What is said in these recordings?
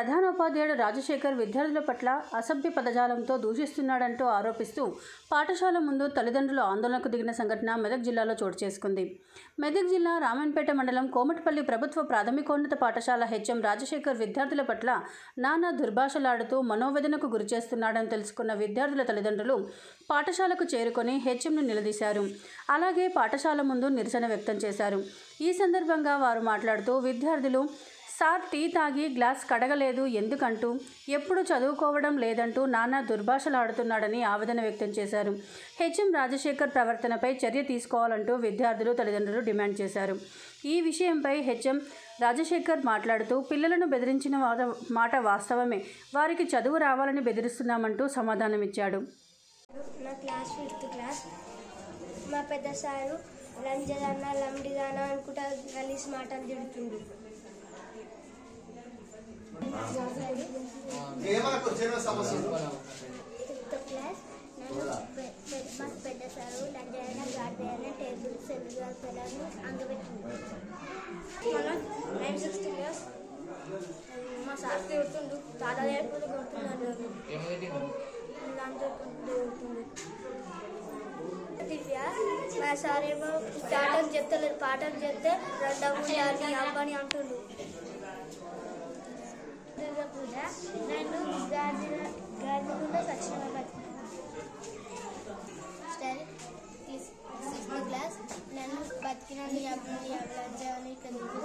ప్రధానోపాధ్యాయుడు రాజశేఖర్ విద్యార్థుల పట్ల అసభ్య పదజాలంతో దూషిస్తున్నాడంటూ ఆరోపిస్తూ పాఠశాల ముందు తల్లిదండ్రులు ఆందోళనకు దిగిన సంఘటన మెదక్ జిల్లాలో చోటు చేసుకుంది మెదక్ జిల్లా రామన్పేట మండలం కోమటిపల్లి ప్రభుత్వ ప్రాథమికోన్నత పాఠశాల హెచ్ఎం రాజశేఖర్ విద్యార్థుల పట్ల నానా దుర్భాషలాడుతూ మనోవేదనకు గురిచేస్తున్నాడని తెలుసుకున్న విద్యార్థుల తల్లిదండ్రులు పాఠశాలకు చేరుకొని హెచ్ఎంను నిలదీశారు అలాగే పాఠశాల ముందు నిరసన వ్యక్తం చేశారు ఈ సందర్భంగా వారు మాట్లాడుతూ విద్యార్థులు సార్ టీ తాగి గ్లాస్ కడగలేదు ఎందుకంటూ ఎప్పుడు చదువుకోవడం లేదంటూ నానా దుర్భాషలాడుతున్నాడని ఆవేదన వ్యక్తం చేశారు హెచ్ఎం రాజశేఖర్ ప్రవర్తనపై చర్య తీసుకోవాలంటూ విద్యార్థులు తల్లిదండ్రులు డిమాండ్ చేశారు ఈ విషయంపై హెచ్ఎం రాజశేఖర్ మాట్లాడుతూ పిల్లలను బెదిరించిన వాద- మాట వాస్తవమే వారికి చదువు రావాలని బెదిరిస్తున్నామంటూ సమాధానమిచ్చాడు నా క్లాస్ ఫిఫ్త్ క్లాస్ మా పెద్ద సారు లంజదాన లంబడిదాన అనుకుంటా గలీస్ మాటలు తిడుతుండు ఏమనకు చిన్న సమస్య ఫిఫ్త్ క్లాస్ నన్ను పె- పె- మా పెద్ద సారు లంజదాన గాడిదైన టేబుల్ సెల్లుగా పిల్లలను అంగబెట్టింది మనం నైన్ సిక్స్త్ క్లాస్ మా సార్ తిడుతుండు తాత లేకపోతే కొడుతున్నాడు దాంతో కొడుతుండు దివ్య మా సార్ ఏమో పాటలు చెప్తలేదు పాటలు చెప్తే రెండవ ఉండాలి అవ్వని అంటుండు దుర్గా పూజ నేను గాజుల గాజులలో సత్యనారాయణ స్టైల్ సిక్స్త్ క్లాస్ నన్ను బతికినని అవ్వని అవ్వని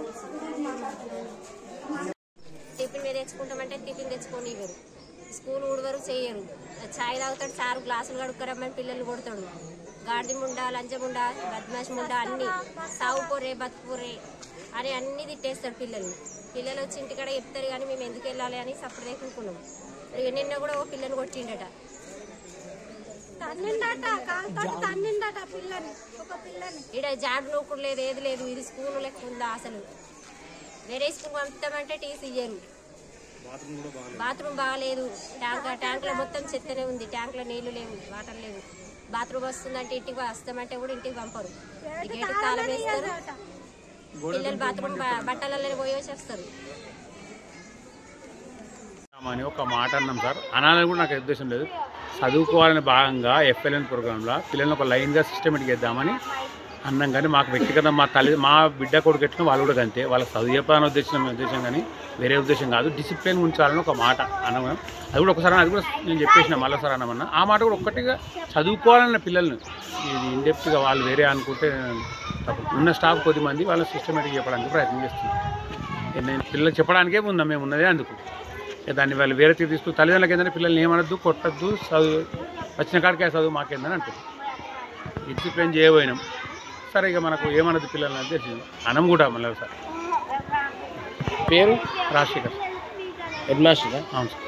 టిఫిన్ మీద తెచ్చుకుంటామంటే టిఫిన్ తెచ్చుకొని ఇవ్వరు స్కూల్ ఊడవరు చేయరు ఛాయ్ తాగుతాడు సారు గ్లాసులు కడుక్కరమ్మని పిల్లలు కొడతాడు గాడిద ముండా లంచం ముండా బద్మాష్ ముండా అన్ని సాగు పోరే బతుకుపోరే అని అన్ని తిట్టేస్తాడు పిల్లల్ని పిల్లలు వచ్చి ఇంటికాడ చెప్తారు కానీ మేము ఎందుకు వెళ్ళాలి అని సప్పుడు కూకున్నాం నిన్న కూడా ఓ పిల్లని కొట్టిండట తన్నిందట కాలుతో తన్నిందట పిల్లని ఒక పిల్లని ఇక్కడ జాబ్ నూకుడు లేదు ఏది లేదు ఇది స్కూల్ లెక్క ఉందా అసలు వేరే స్కూల్ పంపుతామంటే టీసీ ఇయ్యరు బాత్రూమ్ బాగాలేదు ట్యాంక్ ట్యాంక్లో మొత్తం చెత్తనే ఉంది ట్యాంక్లో నీళ్లు లేవు వాటర్ లేవు బాత్రూమ్ వస్తుందంటే ఇంటికి వస్తామంటే కూడా ఇంటికి పంపరు ఈ గేటు తాళం వేస్తారు పిల్లలు బాత్రూమ్ బ- బట్టలలో పోయి వచ్చేస్తారు అని ఒక మాట అన్నాం సార్ అనాలని కూడా నాకు ఉద్దేశం లేదు చదువుకోవాలని భాగంగా ఎఫ్ఎల్ఎన్ ప్రోగ్రాంలో పిల్లల్ని ఒక లైన్గా సిస్టమేటిక్ చేద్దామని అన్నాం కానీ మాకు వ్యక్తిగత మా తల్లి మా బిడ్డ కొడుకు ఎట్లా వాళ్ళు కూడా అంతే వాళ్ళకి చదువు చెప్పాలని ఉద్దేశం ఉద్దేశం కానీ వేరే ఉద్దేశం కాదు డిసిప్లిన్ ఉంచాలని ఒక మాట అన్నాం అది కూడా ఒకసారి అది కూడా నేను చెప్పేసిన మళ్ళీ సార్ అన్నామన్నా ఆ మాట కూడా ఒక్కటిగా చదువుకోవాలన్న పిల్లల్ని ఇది ఇండెప్త్గా వాళ్ళు వేరే అనుకుంటే తప్పు. ఉన్న స్టాఫ్ కొద్దిమంది వాళ్ళ సిస్టమేటిక్ చెప్పడానికి ప్రయత్నం చేస్తున్నాం నేను పిల్లలకు చెప్పడానికే ఉందాం మేము ఉన్నదే అందుకు ఇక దాన్ని వాళ్ళు వేరే తీరు తీసుకుని తల్లిదండ్రులకి ఏంటంటే పిల్లల్ని ఏమనొద్దు కొట్టద్దు చదువు వచ్చిన కాడికే చదువు మాకేందని అంటుంది డిసిప్లిన్ చేయబోయినాం సరే ఇక మనకు ఏమనద్దు పిల్లల్ని అని తెలిసింది అనం కూడా మళ్ళీ సార్ పేరు రాజశేఖర్ హెడ్ మాస్టరా అవును సార్